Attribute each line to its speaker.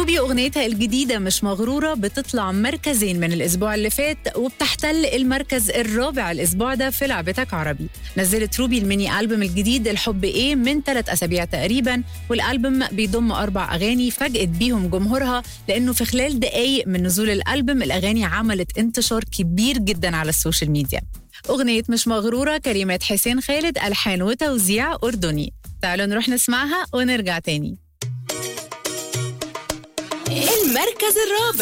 Speaker 1: روبي أغنيتها الجديدة مش مغرورة بتطلع مركزين من الأسبوع اللي فات وبتحتل المركز الرابع الأسبوع ده في لعبتك عربي نزلت روبي الميني ألبوم الجديد الحب إيه من ثلاث أسابيع تقريبا والألبوم بيضم أربع أغاني فاجأت بيهم جمهورها لأنه في خلال دقايق من نزول الألبوم الأغاني عملت انتشار كبير جدا على السوشيال ميديا أغنية مش مغرورة كلمات حسين خالد ألحان وتوزيع أردني تعالوا نروح نسمعها ونرجع تاني
Speaker 2: المركز الرابع